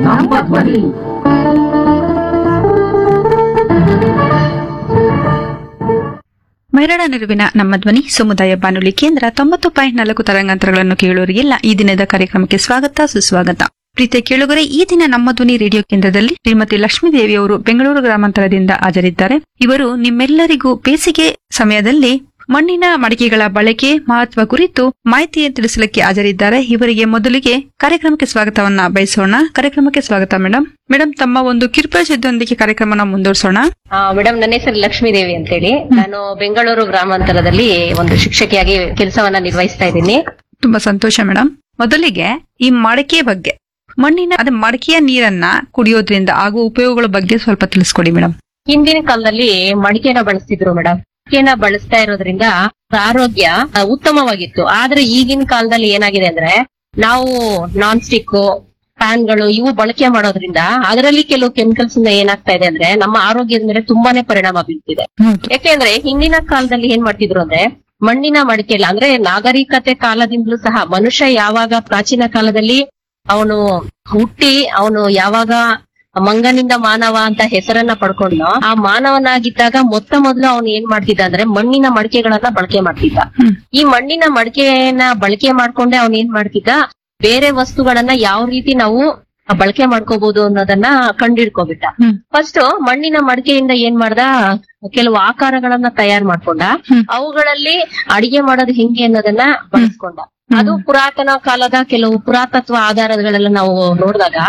ನಮ್ಮ ಧ್ವನಿ ಮೈರಾಡ ನಿರುವಿನ ನಮ್ಮ ಧ್ವನಿ ಸಮುದಾಯ ಬಾನುಲಿ ಕೇಂದ್ರ ತೊಂಬತ್ತು ಪಾಯಿಂಟ್ ನಾಲ್ಕು ತರಂಗಾಂತರಗಳನ್ನು ಕೇಳುವವರಿಗೆಲ್ಲ ಈ ದಿನದ ಕಾರ್ಯಕ್ರಮಕ್ಕೆ ಸ್ವಾಗತ ಸುಸ್ವಾಗತ ಪ್ರೀತಿಯ ಕೇಳುಗರೆ ಈ ದಿನ ನಮ್ಮ ಧ್ವನಿ ರೇಡಿಯೋ ಕೇಂದ್ರದಲ್ಲಿ ಶ್ರೀಮತಿ ಲಕ್ಷ್ಮೀದೇವಿ ಅವರು ಬೆಂಗಳೂರು ಗ್ರಾಮಾಂತರದಿಂದ ಹಾಜರಿದ್ದಾರೆ ಇವರು ನಿಮ್ಮೆಲ್ಲರಿಗೂ ಬೇಸಿಗೆ ಸಮಯದಲ್ಲಿ ಮಣ್ಣಿನ ಮಡಿಕೆಗಳ ಬಳಕೆ ಮಹತ್ವ ಕುರಿತು ಮಾಹಿತಿ ತಿಳಿಸಲಿಕ್ಕೆ ಹಾಜರಿದ್ದಾರೆ ಇವರಿಗೆ ಮೊದಲಿಗೆ ಕಾರ್ಯಕ್ರಮಕ್ಕೆ ಸ್ವಾಗತವನ್ನ ಬಯಸೋಣ ಕಾರ್ಯಕ್ರಮಕ್ಕೆ ಸ್ವಾಗತ ಮೇಡಮ್ ಮೇಡಮ್ ತಮ್ಮ ಒಂದು ಕಿರುಪರಿಚಯದೊಂದಿಗೆ ಕಾರ್ಯಕ್ರಮನ ಮುಂದುವರಿಸೋಣ ಮೇಡಮ್ ನನ್ನ ಹೆಸರು ಲಕ್ಷ್ಮೀದೇವಿ ಅಂತೇಳಿ ನಾನು ಬೆಂಗಳೂರು ಗ್ರಾಮಾಂತರದಲ್ಲಿ ಒಂದು ಶಿಕ್ಷಕಿಯಾಗಿ ಕೆಲಸವನ್ನ ನಿರ್ವಹಿಸ್ತಾ ಇದ್ದೀನಿ ತುಂಬಾ ಸಂತೋಷ ಮೇಡಮ್ ಮೊದಲಿಗೆ ಈ ಮಡಕೆ ಬಗ್ಗೆ ಮಣ್ಣಿನ ಅದೇ ಮಡಕೆಯ ನೀರನ್ನ ಕುಡಿಯೋದ್ರಿಂದ ಆಗುವ ಉಪಯೋಗಗಳ ಬಗ್ಗೆ ಸ್ವಲ್ಪ ತಿಳಿಸ್ಕೊಡಿ ಮೇಡಮ್ ಹಿಂದಿನ ಕಾಲದಲ್ಲಿ ಮಡಿಕೆನ ಬಳಸ್ತಿದ್ರು ಮೇಡಮ್ ಮಡಿಕೆನ ಬಳಸ್ತಾ ಇರೋದ್ರಿಂದ ಆರೋಗ್ಯ ಆ, ಉತ್ತಮವಾಗಿತ್ತು ಆದ್ರೆ ಈಗಿನ ಕಾಲದಲ್ಲಿ ಏನಾಗಿದೆ ಅಂದ್ರೆ ನಾವು ನಾನ್ ಸ್ಟಿಕ್ ಫ್ಯಾನ್ಗಳು ಇವು ಬಳಕೆ ಮಾಡೋದ್ರಿಂದ ಅದರಲ್ಲಿ ಕೆಲವು ಕೆಮಿಕಲ್ಸ್ ಇಂದ ಏನಾಗ್ತಾ ಇದೆ ಅಂದ್ರೆ ನಮ್ಮ ಆರೋಗ್ಯದ ಮೇಲೆ ತುಂಬಾನೇ ಪರಿಣಾಮ ಬೀಳ್ತಿದೆ ಯಾಕೆಂದ್ರೆ ಹಿಂದಿನ ಕಾಲದಲ್ಲಿ ಏನ್ ಮಾಡ್ತಿದ್ರು ಅಂದ್ರೆ ಮಣ್ಣಿನ ಮಡಿಕೆಲ್ಲ ಅಂದ್ರೆ ನಾಗರಿಕತೆ ಕಾಲದಿಂದಲೂ ಸಹ ಮನುಷ್ಯ ಯಾವಾಗ ಪ್ರಾಚೀನ ಕಾಲದಲ್ಲಿ ಅವನು ಹುಟ್ಟಿ ಅವನು ಯಾವಾಗ ಮಂಗನಿಂದ ಮಾನವ ಅಂತ ಹೆಸರನ್ನ ಪಡ್ಕೊಂಡು ಆ ಮಾನವನಾಗಿದ್ದಾಗ ಮೊತ್ತ ಮೊದಲು ಅವನು ಏನ್ ಮಾಡ್ತಿದ್ದ ಅಂದ್ರೆ ಮಣ್ಣಿನ ಮಡಿಕೆಗಳನ್ನ ಬಳಕೆ ಮಾಡ್ತಿದ್ದ ಹ್ಮ್. ಈ ಮಣ್ಣಿನ ಮಡಿಕೆಯನ್ನ ಬಳಕೆ ಮಾಡ್ಕೊಂಡೆ ಅವನ್ ಏನ್ ಮಾಡ್ತಿದ್ದ ಬೇರೆ ವಸ್ತುಗಳನ್ನ ಯಾವ ರೀತಿ ನಾವು ಬಳಕೆ ಮಾಡ್ಕೋಬಹುದು ಅನ್ನೋದನ್ನ ಕಂಡಿಡ್ಕೊಬಿಟ್ಟ ಹ್ಮ್. ಫಸ್ಟ್ ಮಣ್ಣಿನ ಮಡಿಕೆಯಿಂದ ಏನ್ ಮಾಡ್ದ ಕೆಲವು ಆಕಾರಗಳನ್ನ ತಯಾರು ಮಾಡ್ಕೊಂಡ ಹ್ಮ್. ಅವುಗಳಲ್ಲಿ ಅಡಿಗೆ ಮಾಡೋದು ಹೆಂಗೆ ಅನ್ನೋದನ್ನ ಬಳಸ್ಕೊಂಡ ಅದು ಪುರಾತನ ಕಾಲದ ಕೆಲವು ಪುರಾತತ್ವ ಆಧಾರಗಳೆಲ್ಲ ನಾವು ನೋಡಿದಾಗ